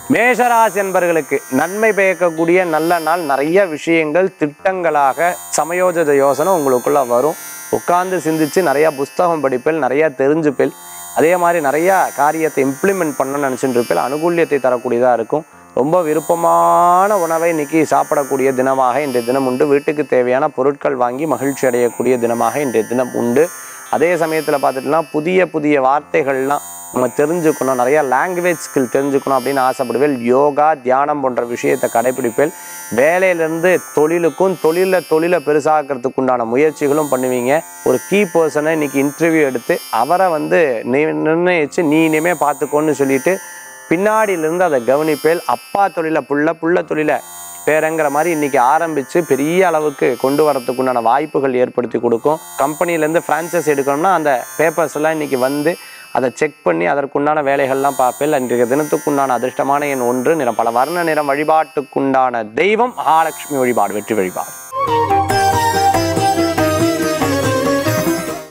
மேஷராசி என்பர்களுக்கு நன்மை பயக்கக்கூடிய நல்ல நாள் நிறைய விஷயங்கள் திட்டங்களாக சமயோஜித யோசனை உங்களுக்குள்ள வரும் உட்கார்ந்து சிந்திச்சு நிறைய புஸ்தகம் படிப்பில் நிறைய தெரிஞ்சுப்பில் அதே மாதிரி நிறைய காரியத்தை இம்ப்ளிமெண்ட் பண்ணணும்னு நினச்சிட்டு இருப்பில் அனுகூல்யத்தை தரக்கூடியதாக இருக்கும் ரொம்ப விருப்பமான உணவை இன்னைக்கு சாப்பிடக்கூடிய தினமாக இன்றைய தினம் உண்டு வீட்டுக்கு தேவையான பொருட்கள் வாங்கி மகிழ்ச்சி அடையக்கூடிய தினமாக இன்றைய தினம் உண்டு அதே சமயத்தில் பார்த்துட்டுனா புதிய புதிய வார்த்தைகள்லாம் நம்ம தெரிஞ்சுக்கணும் நிறைய லாங்குவேஜ் ஸ்கில் தெரிஞ்சுக்கணும் அப்படின்னு ஆசைப்படுவேன் யோகா தியானம் போன்ற விஷயத்தை கடைபிடிப்பேன் வேலையிலேருந்து தொழிலுக்கும் தொழிலில் தொழிலை பெருசாக்கிறதுக்கு உண்டான முயற்சிகளும் பண்ணுவீங்க ஒரு கீ பர்சனை இன்னைக்கு இன்டர்வியூ எடுத்து அவரை வந்து நி- நிர்ணயிச்சு நீ இனிமே பார்த்துக்கோன்னு சொல்லிட்டு பின்னாடியிலிருந்து அதை கவனிப்பேல் அப்பா தொழிலை புள்ள புள்ள தொழிலை பேரங்கிற மாதிரி இன்னைக்கு ஆரம்பித்து பெரிய அளவுக்கு கொண்டு வரதுக்கு உண்டான வாய்ப்புகள் ஏற்படுத்தி கொடுக்கும் கம்பெனிலேருந்து ஃப்ரான்ச்சைஸ் எடுக்கணும்னா அந்த பேப்பர்ஸ் எல்லாம் இன்னைக்கு வந்து அதை செக் பண்ணி அதற்குண்டான வேலைகள்லாம் பார்ப்பேன் இன்றைய தினத்துக்குண்டான அதிர்ஷ்டமான எண் ஒன்று நிறம் பல வர்ண நிறம் வழிபாட்டுக்குண்டான தெய்வம் மகாலட்சுமி வழிபாடு வெற்றி வழிபாடு